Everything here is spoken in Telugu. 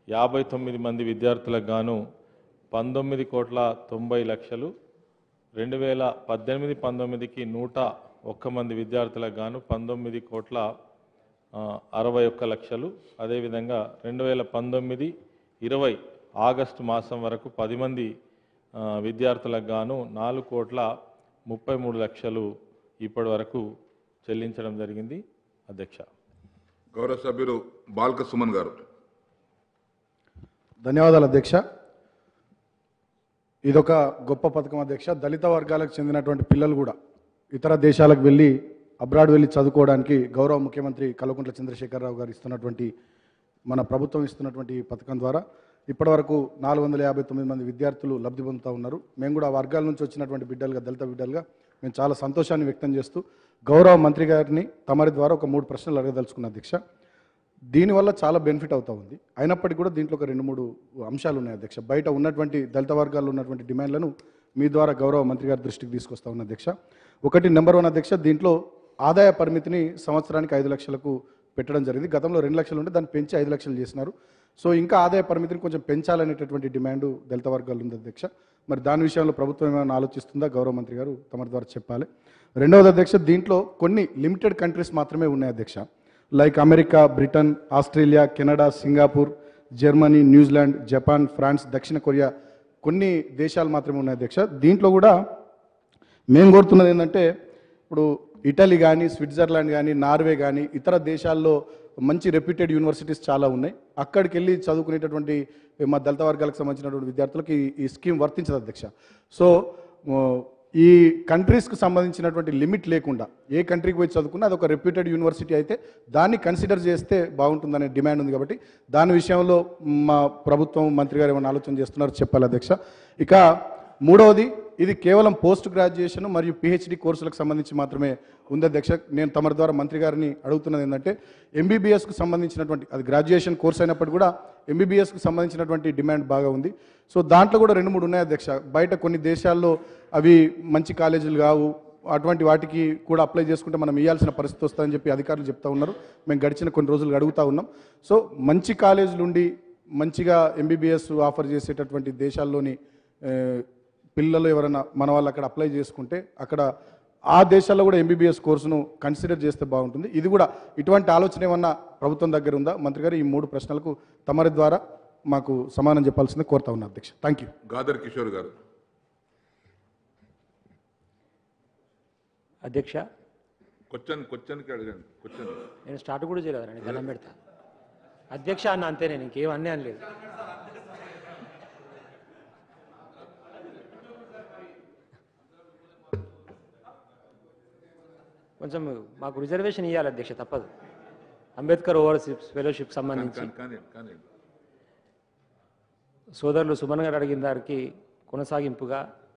యాభై తొమ్మిది మంది విద్యార్థులకు గాను పంతొమ్మిది కోట్ల తొంభై లక్షలు రెండు వేల పద్దెనిమిది పంతొమ్మిదికి నూట ఒక్క మంది విద్యార్థులకు గాను పంతొమ్మిది కోట్ల ఆ, అరవై ఒక్క లక్షలు అదేవిధంగా రెండు వేల పంతొమ్మిది ఇరవై ఆగస్టు మాసం వరకు పది మంది ఆ, విద్యార్థులకు గాను నాలుగు కోట్ల ముప్పై మూడు లక్షలు ఇప్పటి వరకు చెల్లించడం జరిగింది అధ్యక్ష గౌరవ సభ్యులు బాల్క సుమన్ గారు ధన్యవాదాలు అధ్యక్ష ఇదొక గొప్ప పథకం అధ్యక్ష దళిత వర్గాలకు చెందినటువంటి పిల్లలు కూడా ఇతర దేశాలకు వెళ్ళి అబ్రాడ్ వెళ్ళి చదువుకోవడానికి గౌరవ ముఖ్యమంత్రి కల్వకుంట్ల చంద్రశేఖరరావు గారు ఇస్తున్నటువంటి మన ప్రభుత్వం ఇస్తున్నటువంటి ఈ పథకం ద్వారా ఇప్పటివరకు నాలుగు వందల యాభై తొమ్మిది మంది విద్యార్థులు లబ్ధి పొందుతూ ఉన్నారు మేము కూడా ఆ వర్గాల నుంచి వచ్చినటువంటి బిడ్డలుగా దళిత బిడ్డలుగా మేము చాలా సంతోషాన్ని వ్యక్తం చేస్తూ గౌరవ మంత్రి గారిని తమరి ద్వారా ఒక మూడు ప్రశ్నలు అడగదలుచుకున్న అధ్యక్ష దీనివల్ల చాలా బెనిఫిట్ అవుతా ఉంది అయినప్పటికీ కూడా దీంట్లో ఒక రెండు మూడు అంశాలు ఉన్నాయి అధ్యక్ష బయట ఉన్నటువంటి దళిత వర్గాల్లో ఉన్నటువంటి డిమాండ్లను మీ ద్వారా గౌరవ మంత్రి గారి దృష్టికి తీసుకొస్తా ఉన్న అధ్యక్ష ఒకటి నెంబర్ వన్ అధ్యక్ష దీంట్లో ఆదాయ పరిమితిని సంవత్సరానికి ఐదు లక్షలకు పెట్టడం జరిగింది గతంలో రెండు లక్షలు ఉంటే దాన్ని పెంచి ఐదు లక్షలు చేసినారు సో ఇంకా ఆదాయ పరిమితిని కొంచెం పెంచాలనేటటువంటి డిమాండ్ దళిత వర్గాలు ఉంది అధ్యక్ష మరి దాని విషయంలో ప్రభుత్వం ఏమైనా ఆలోచిస్తుందా గౌరవ మంత్రి గారు తమ ద్వారా చెప్పాలి రెండవది అధ్యక్ష దీంట్లో కొన్ని లిమిటెడ్ కంట్రీస్ మాత్రమే ఉన్నాయి అధ్యక్ష like America Britain Australia Canada Singapore Germany New Zealand Japan France దక్షిణ కొరియా కొన్ని దేశాలు మాత్రమే ఉన్నాయి అధ్యక్ష దీంట్లో కూడా మేము కోరుతున్నది ఏంటంటే ఇప్పుడు ఇటలీ కానీ స్విట్జర్లాండ్ కానీ నార్వే కానీ ఇతర దేశాల్లో మంచి రెప్యూటెడ్ యూనివర్సిటీస్ చాలా ఉన్నాయి అక్కడికి వెళ్ళి చదువుకునేటటువంటి మా దళిత వర్గాలకు సంబంధించినటువంటి విద్యార్థులకు ఈ- ఈ స్కీమ్ వర్తించదు అధ్యక్ష సో ఆ, ఈ కంట్రీస్కి సంబంధించినటువంటి లిమిట్ లేకుండా ఏ కంట్రీకి పోయి చదువుకున్నా అది ఒక రెప్యూటెడ్ యూనివర్సిటీ అయితే దాన్ని కన్సిడర్ చేస్తే బాగుంటుందనే డిమాండ్ ఉంది కాబట్టి దాని విషయంలో మా ప్రభుత్వం మంత్రి గారు ఏమైనా ఆలోచన చేస్తున్నారు చెప్పాలి అధ్యక్ష ఇక మూడవది ఇది కేవలం పోస్ట్ గ్రాడ్యుయేషన్ మరియు పిహెచ్డి కోర్సులకు సంబంధించి మాత్రమే ఉంది అధ్యక్ష నేను తమరి ద్వారా మంత్రి గారిని అడుగుతున్నది ఏంటంటే ఎంబీబీఎస్కు సంబంధించినటువంటి అది గ్రాడ్యుయేషన్ కోర్స్ అయినప్పుడు కూడా ఎంబీబీఎస్కు సంబంధించినటువంటి డిమాండ్ బాగా ఉంది సో దాంట్లో కూడా రెండు మూడు ఉన్నాయి అధ్యక్ష బయట కొన్ని దేశాల్లో అవి మంచి కాలేజీలు కావు అటువంటి వాటికి కూడా అప్లై చేసుకుంటే మనం ఇవ్వాల్సిన పరిస్థితి వస్తుందని చెప్పి అధికారులు చెప్తా ఉన్నారు మేము గడిచిన కొన్ని రోజులు అడుగుతా ఉన్నాం సో మంచి కాలేజీలు ఉండి మంచిగా ఎంబీబీఎస్ ఆఫర్ చేసేటటువంటి దేశాల్లోని ఆ, పిల్లలు ఎవరైనా మన వాళ్ళు అక్కడ అప్లై చేసుకుంటే అక్కడ ఆ దేశాల్లో కూడా ఎంబీబీఎస్ కోర్సును కన్సిడర్ చేస్తే బాగుంటుంది ఇది కూడా ఇటువంటి ఆలోచన ఏమన్నా ప్రభుత్వం దగ్గర ఉందా మంత్రి గారు ఈ మూడు ప్రశ్నలకు తమరి ద్వారా మాకు సమానం చెప్పాల్సిందే కోరుతా ఉన్నా అధ్యక్ష థ్యాంక్ యూ గాదర్ కిషోర్ గారు అధ్యక్ష క్వశ్చన్ క్వశ్చన్కి అడగండి క్వశ్చన్ నేను స్టార్ట్ కూడా చేయలేదు నేను దండం పెడతా అధ్యక్ష అన్న అంతే నేను ఇంకేం అన్నీ అనలేదు కొంచెం మాకు రిజర్వేషన్ ఇవ్వాలి అధ్యక్ష తప్పదు అంబేద్కర్ ఓవర్షిప్ ఫెలోషిప్ సంబంధించి కానీ కానీ కానీ సోదరులు సుమన్ గారు అడిగిన దానికి కొనసాగింపుగా